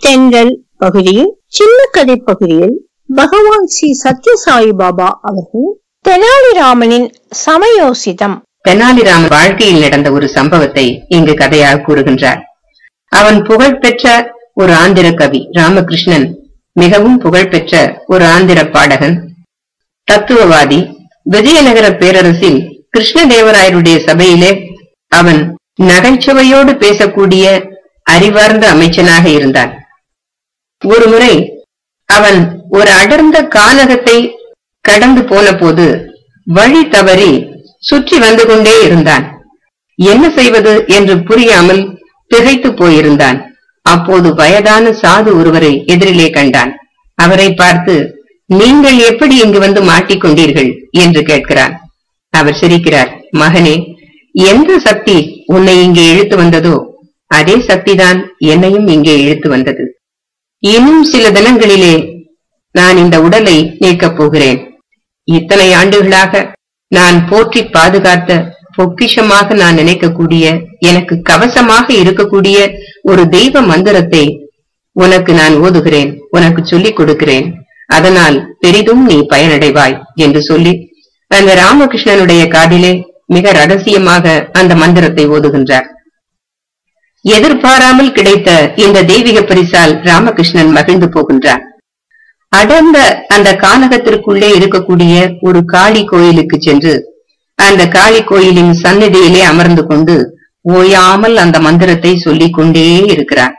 தென்றல் பகுதியில் சின்ன கதை பகுதியில் பகவான் ஸ்ரீ சத்யசாயி பாபா அவர்கள் தெனாலிராமனின் சமயோசிதம் தெனாலிராமன் வாழ்க்கையில் நடந்த ஒரு சம்பவத்தை இங்கு கதையாக கூறுகின்றார் அவன் புகழ்பெற்ற ஒரு ஆந்திர கவி ராமகிருஷ்ணன் மிகவும் புகழ்பெற்ற ஒரு ஆந்திர பாடகன் தத்துவவாதி விஜயநகர பேரரசில் கிருஷ்ணதேவராயருடைய சபையிலே அவன் நகைச்சுவையோடு பேசக்கூடிய அறிவார்ந்த அமைச்சனாக இருந்தான் ஒருமுறை அவன் ஒரு அடர்ந்த கானகத்தை கடந்து போன போது வழி தவறி சுற்றி வந்து கொண்டே இருந்தான் என்ன செய்வது என்று புரியாமல் திகைத்து போயிருந்தான் அப்போது வயதான சாது ஒருவரை எதிரிலே கண்டான் அவரை பார்த்து நீங்கள் எப்படி இங்கு வந்து மாட்டிக்கொண்டீர்கள் என்று கேட்கிறான் அவர் சிரிக்கிறார் மகனே எந்த சக்தி உன்னை இங்கே இழுத்து வந்ததோ அதே சக்திதான் என்னையும் இங்கே இழுத்து வந்தது இன்னும் சில தினங்களிலே நான் இந்த உடலை நீக்கப் போகிறேன் இத்தனை ஆண்டுகளாக நான் போற்றி பாதுகாத்த பொக்கிஷமாக நான் நினைக்கக்கூடிய எனக்கு கவசமாக இருக்கக்கூடிய ஒரு தெய்வ மந்திரத்தை உனக்கு நான் ஓதுகிறேன் உனக்கு சொல்லிக் கொடுக்கிறேன் அதனால் பெரிதும் நீ பயனடைவாய் என்று சொல்லி அந்த ராமகிருஷ்ணனுடைய காதிலே மிக ரகசியமாக அந்த மந்திரத்தை ஓதுகின்றார் எதிர்பாராமல் கிடைத்த இந்த தெய்வீக பரிசால் ராமகிருஷ்ணன் மகிழ்ந்து போகின்றார் அடர்ந்த அந்த கானகத்திற்குள்ளே இருக்கக்கூடிய ஒரு காளி கோயிலுக்கு சென்று அந்த காளி கோயிலின் சந்நிதியிலே அமர்ந்து கொண்டு ஓயாமல் அந்த மந்திரத்தை சொல்லிக் கொண்டே இருக்கிறார்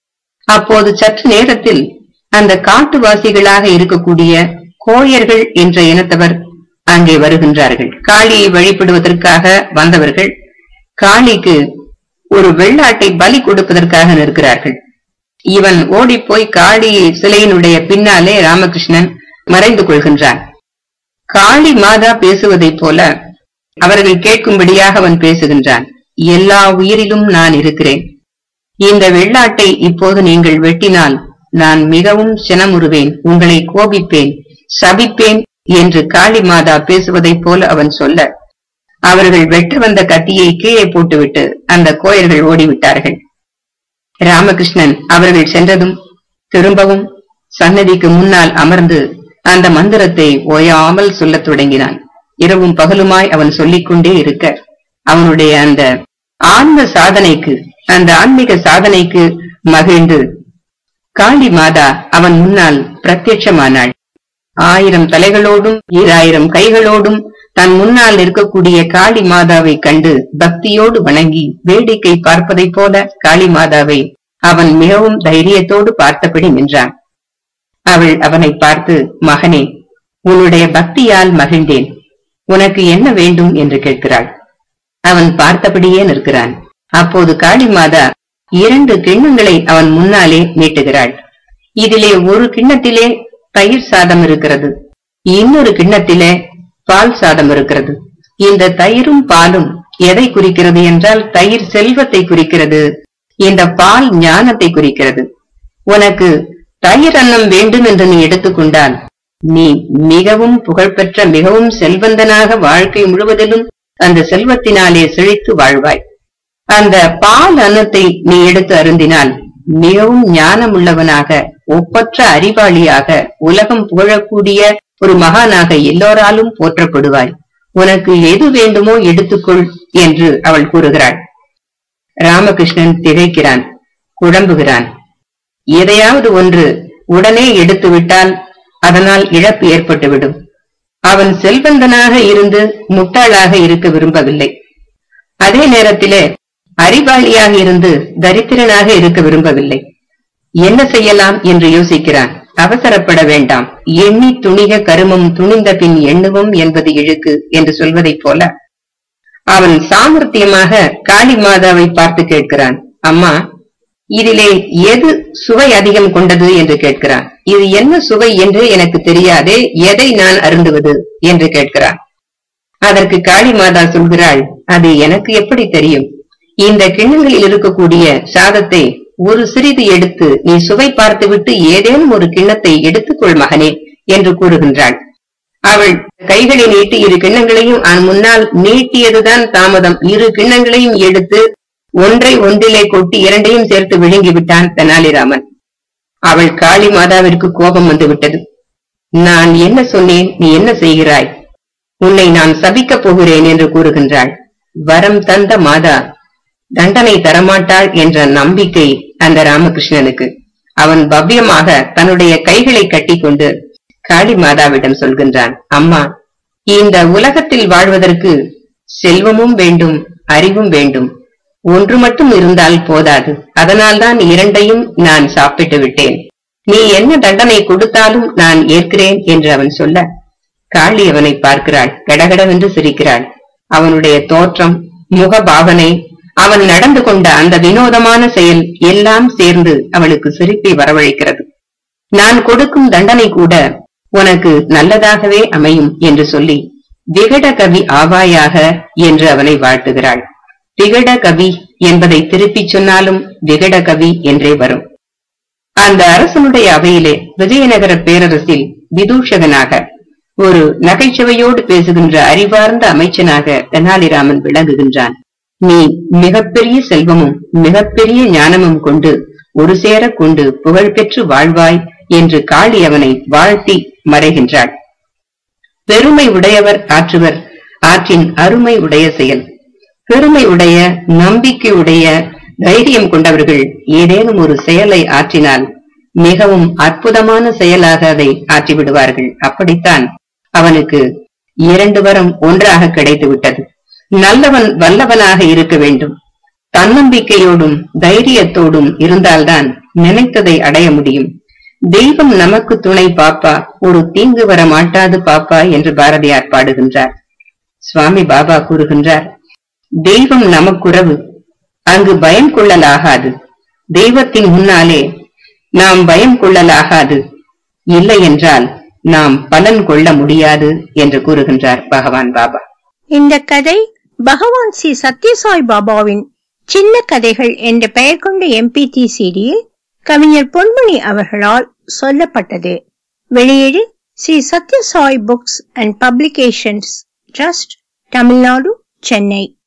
அப்போது சற்று நேரத்தில் அந்த காட்டுவாசிகளாக இருக்கக்கூடிய கோயர்கள் என்ற இனத்தவர் அங்கே வருகின்றார்கள் காளியை வழிபடுவதற்காக வந்தவர்கள் காளிக்கு ஒரு வெள்ளாட்டை பலி கொடுப்பதற்காக நிற்கிறார்கள் இவன் ஓடிப்போய் காளி சிலையினுடைய பின்னாலே ராமகிருஷ்ணன் மறைந்து கொள்கின்றான் காளி மாதா பேசுவதைப் போல அவர்கள் கேட்கும்படியாக அவன் பேசுகின்றான் எல்லா உயிரிலும் நான் இருக்கிறேன் இந்த வெள்ளாட்டை இப்போது நீங்கள் வெட்டினால் நான் மிகவும் சினமுறுவேன் உங்களை கோபிப்பேன் சபிப்பேன் என்று காளி மாதா பேசுவதைப் போல அவன் சொல்ல அவர்கள் வெட்ட வந்த கத்தியை கீழே போட்டுவிட்டு அந்த கோயர்கள் ஓடிவிட்டார்கள் ராமகிருஷ்ணன் அவர்கள் சென்றதும் திரும்பவும் சன்னதிக்கு முன்னால் அமர்ந்து அந்த மந்திரத்தை ஓயாமல் சொல்லத் தொடங்கினான் இரவும் பகலுமாய் அவன் சொல்லிக் கொண்டே இருக்க அவனுடைய அந்த ஆன்ம சாதனைக்கு அந்த ஆன்மீக சாதனைக்கு மகிழ்ந்து காளி மாதா அவன் முன்னால் பிரத்யட்சமானாள் ஆயிரம் தலைகளோடும் ஈராயிரம் கைகளோடும் தன் முன்னால் இருக்கக்கூடிய காளி மாதாவை கண்டு பக்தியோடு வணங்கி வேடிக்கை பார்ப்பதைப் போல காளி மாதாவை அவன் மிகவும் தைரியத்தோடு பார்த்தபடி நின்றான் அவள் அவனை பார்த்து மகனே உன்னுடைய பக்தியால் மகிழ்ந்தேன் உனக்கு என்ன வேண்டும் என்று கேட்கிறாள் அவன் பார்த்தபடியே நிற்கிறான் அப்போது காளி மாதா இரண்டு கிண்ணங்களை அவன் முன்னாலே நீட்டுகிறாள் இதிலே ஒரு கிண்ணத்திலே தயிர் சாதம் இருக்கிறது இன்னொரு கிண்ணத்திலே பால் சாதம் இருக்கிறது இந்த தயிரும் பாலும் எதை குறிக்கிறது என்றால் தயிர் செல்வத்தை குறிக்கிறது இந்த பால் ஞானத்தை குறிக்கிறது உனக்கு தயிர் அன்னம் வேண்டும் என்று நீ எடுத்துக்கொண்டால் நீ மிகவும் புகழ்பெற்ற மிகவும் செல்வந்தனாக வாழ்க்கை முழுவதிலும் அந்த செல்வத்தினாலே செழித்து வாழ்வாய் அந்த பால் அன்னத்தை நீ எடுத்து அருந்தினால் மிகவும் ஞானமுள்ளவனாக ஒப்பற்ற அறிவாளியாக உலகம் புகழக்கூடிய ஒரு மகானாக எல்லோராலும் போற்றப்படுவாய் உனக்கு எது வேண்டுமோ எடுத்துக்கொள் என்று அவள் கூறுகிறாள் ராமகிருஷ்ணன் திகைக்கிறான் குழம்புகிறான் எதையாவது ஒன்று உடனே எடுத்து விட்டால் அதனால் இழப்பு ஏற்பட்டுவிடும் அவன் செல்வந்தனாக இருந்து முட்டாளாக இருக்க விரும்பவில்லை அதே நேரத்திலே அறிவாளியாக இருந்து தரித்திரனாக இருக்க விரும்பவில்லை என்ன செய்யலாம் என்று யோசிக்கிறான் அவசரப்பட வேண்டாம் எண்ணி துணிக கருமம் துணிந்த பின் எண்ணுவோம் என்பது இழுக்கு என்று சொல்வதைப் போல அவன் சாமர்த்தியமாக காளி மாதாவை பார்த்து கேட்கிறான் அம்மா இதிலே எது சுவை அதிகம் கொண்டது என்று கேட்கிறான் இது என்ன சுவை என்று எனக்கு தெரியாதே எதை நான் அருந்துவது என்று கேட்கிறான் அதற்கு காளி மாதா சொல்கிறாள் அது எனக்கு எப்படி தெரியும் இந்த கிண்ணங்களில் இருக்கக்கூடிய சாதத்தை ஒரு சிறிது எடுத்து நீ சுவை பார்த்துவிட்டு ஏதேனும் ஒரு கிண்ணத்தை எடுத்துக்கொள் மகனே என்று கூறுகின்றாள் அவள் கைகளை நீட்டி இரு கிண்ணங்களையும் அவன் முன்னால் நீட்டியதுதான் தாமதம் இரு கிண்ணங்களையும் எடுத்து ஒன்றை ஒன்றிலே கொட்டி இரண்டையும் சேர்த்து விழுங்கி விட்டான் தெனாலிராமன் அவள் காளி மாதாவிற்கு கோபம் வந்து விட்டது நான் என்ன சொன்னேன் நீ என்ன செய்கிறாய் உன்னை நான் சபிக்கப் போகிறேன் என்று கூறுகின்றாள் வரம் தந்த மாதா தண்டனை தரமாட்டாள் என்ற நம்பிக்கை அந்த ராமகிருஷ்ணனுக்கு அவன் பவ்யமாக தன்னுடைய கைகளை கட்டிக்கொண்டு காளி மாதாவிடம் சொல்கின்றான் அம்மா இந்த உலகத்தில் வாழ்வதற்கு செல்வமும் வேண்டும் அறிவும் வேண்டும் ஒன்று மட்டும் இருந்தால் போதாது அதனால்தான் இரண்டையும் நான் சாப்பிட்டு விட்டேன் நீ என்ன தண்டனை கொடுத்தாலும் நான் ஏற்கிறேன் என்று அவன் சொல்ல காளி அவனை பார்க்கிறாள் கடகடவென்று சிரிக்கிறாள் அவனுடைய தோற்றம் முக பாவனை அவன் நடந்து கொண்ட அந்த வினோதமான செயல் எல்லாம் சேர்ந்து அவளுக்கு சிரிப்பை வரவழைக்கிறது நான் கொடுக்கும் தண்டனை கூட உனக்கு நல்லதாகவே அமையும் என்று சொல்லி விகட கவி ஆவாயாக என்று அவனை வாழ்த்துகிறாள் விகட கவி என்பதை திருப்பிச் சொன்னாலும் விகட கவி என்றே வரும் அந்த அரசனுடைய அவையிலே விஜயநகர பேரரசில் விதூஷகனாக ஒரு நகைச்சுவையோடு பேசுகின்ற அறிவார்ந்த அமைச்சனாக தெனாலிராமன் விளங்குகின்றான் நீ மிகப்பெரிய செல்வமும் மிகப்பெரிய ஞானமும் கொண்டு ஒரு சேர கொண்டு புகழ்பெற்று வாழ்வாய் என்று காளி அவனை வாழ்த்தி மறைகின்றாள் பெருமை உடையவர் ஆற்றுவர் ஆற்றின் அருமை உடைய செயல் பெருமை உடைய நம்பிக்கை உடைய தைரியம் கொண்டவர்கள் ஏதேனும் ஒரு செயலை ஆற்றினால் மிகவும் அற்புதமான செயலாக அதை ஆற்றிவிடுவார்கள் அப்படித்தான் அவனுக்கு இரண்டு வரம் ஒன்றாக கிடைத்து விட்டது நல்லவன் வல்லவனாக இருக்க வேண்டும் தன்னம்பிக்கையோடும் தைரியத்தோடும் இருந்தால்தான் நினைத்ததை அடைய முடியும் தெய்வம் நமக்கு துணை பாப்பா ஒரு தீங்கு வர மாட்டாது பாப்பா என்று பாரதியார் பாடுகின்றார் சுவாமி பாபா கூறுகின்றார் தெய்வம் நமக்குறவு அங்கு பயம் கொள்ளலாகாது தெய்வத்தின் முன்னாலே நாம் பயம் கொள்ளலாகாது இல்லை என்றால் நாம் பலன் கொள்ள முடியாது என்று கூறுகின்றார் பகவான் பாபா இந்த கதை பகவான் ஸ்ரீ சத்யசாய் பாபாவின் சின்ன கதைகள் என்ற பெயர் கொண்ட எம்பிடி சிடியில் கவிஞர் பொன்மணி அவர்களால் சொல்லப்பட்டது வெளியீடு Sri Sathya Sai books and publications trust Tamil Nadu Chennai